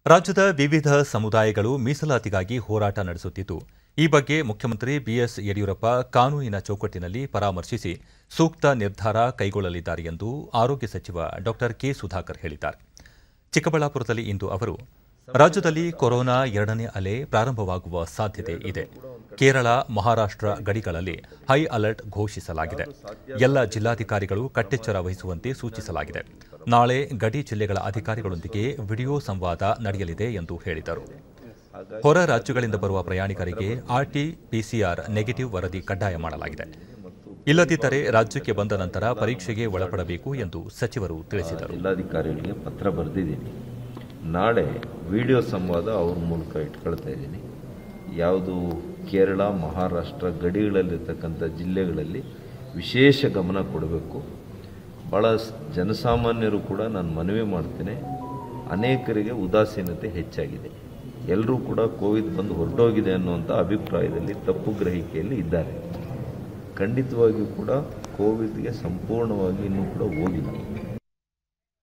ರಾಜ್ಯದ ವಿವಿಧ ಸಮುದಾಯಗಳು ಮೀಸಲಾತಿಗಾಗಿ ಹೋರಾಟ ನಡೆಸುತ್ತಿದ್ದು ಈ ಬಗ್ಗೆ ಮುಖ್ಯಮಂತ್ರಿ ಬಿಎಸ್ ಯಡಿಯೂರಪ್ಪ ಕಾನೂನಿನ ಚೌಕಟ್ಟಿನಲ್ಲಿ ಪರಾಮರ್ಶಿಸಿ ಸೂಕ್ತ ನಿರ್ಧಾರ ಕೈಗೊಳ್ಳಲಿದ್ದಾರೆ ಎಂದು ಆರೋಗ್ಯ ಸಚಿವ ಡಾ ಕೆ ಸುಧಾಕರ್ ಹೇಳಿದ್ದಾರೆ ಚಿಕ್ಕಬಳ್ಳಾಪುರದಲ್ಲಿ ಇಂದು ಅವರು ರಾಜ್ಯದಲ್ಲಿ ಕೊರೋನಾ ಎರಡನೇ ಅಲೆ ಪ್ರಾರಂಭವಾಗುವ ಸಾಧ್ಯತೆ ಇದೆ ಕೇರಳ ಮಹಾರಾಷ್ಟ್ರ ಗಡಿಗಳಲ್ಲಿ ಹೈ ಅಲರ್ಟ್ ಘೋಷಿಸಲಾಗಿದೆ ಎಲ್ಲ ಜಿಲ್ಲಾಧಿಕಾರಿಗಳು ಕಟ್ಟೆಚ್ಚರ ವಹಿಸುವಂತೆ ಸೂಚಿಸಲಾಗಿದೆ ನಾಳೆ ಗಡಿ ಜಿಲ್ಲೆಗಳ ಅಧಿಕಾರಿಗಳೊಂದಿಗೆ ವಿಡಿಯೋ ಸಂವಾದ ನಡೆಯಲಿದೆ ಎಂದು ಹೇಳಿದರು ಹೊರ ರಾಜ್ಯಗಳಿಂದ ಬರುವ ಪ್ರಯಾಣಿಕರಿಗೆ ಆರ್ಟಿ ಪಿಸಿಆರ್ ನೆಗೆಟಿವ್ ವರದಿ ಕಡ್ಡಾಯ ಮಾಡಲಾಗಿದೆ ಇಲ್ಲದಿದ್ದರೆ ರಾಜ್ಯಕ್ಕೆ ಬಂದ ನಂತರ ಪರೀಕ್ಷೆಗೆ ಒಳಪಡಬೇಕು ಎಂದು ಸಚಿವರು ತಿಳಿಸಿದರು ಜಿಲ್ಲಾಧಿಕಾರಿಗಳಿಗೆ ಪತ್ರ ಬರೆದಿದ್ದೀನಿ ನಾಳೆ ವಿಡಿಯೋ ಸಂವಾದ ಅವ್ರ ಮೂಲಕ ಇಟ್ಕೊಳ್ತಾ ಇದ್ದೀನಿ ಯಾವುದು ಕೇರಳ ಮಹಾರಾಷ್ಟ್ರ ಗಡಿಗಳಲ್ಲಿರ್ತಕ್ಕಂಥ ಜಿಲ್ಲೆಗಳಲ್ಲಿ ವಿಶೇಷ ಗಮನ ಕೊಡಬೇಕು ಭಾಳ ಸ್- ಜನಸಾಮಾನ್ಯರು ಕೂಡ ನಾನು ಮನವಿ ಮಾಡ್ತೇನೆ ಅನೇಕರಿಗೆ ಉದಾಸೀನತೆ ಹೆಚ್ಚಾಗಿದೆ ಎಲ್ಲರೂ ಕೂಡ ಕೋವಿಡ್ ಬಂದು ಹೊರಟೋಗಿದೆ ಅನ್ನುವಂಥ ಅಭಿಪ್ರಾಯದಲ್ಲಿ ತಪ್ಪು ಗ್ರಹಿಕೆಯಲ್ಲಿ ಇದ್ದಾರೆ ಖಂಡಿತವಾಗಿಯೂ ಕೂಡ ಕೋವಿಡ್ಗೆ ಸಂಪೂರ್ಣವಾಗಿ ಇನ್ನೂ ಕೂಡ ಹೋಗಿಲ್ಲ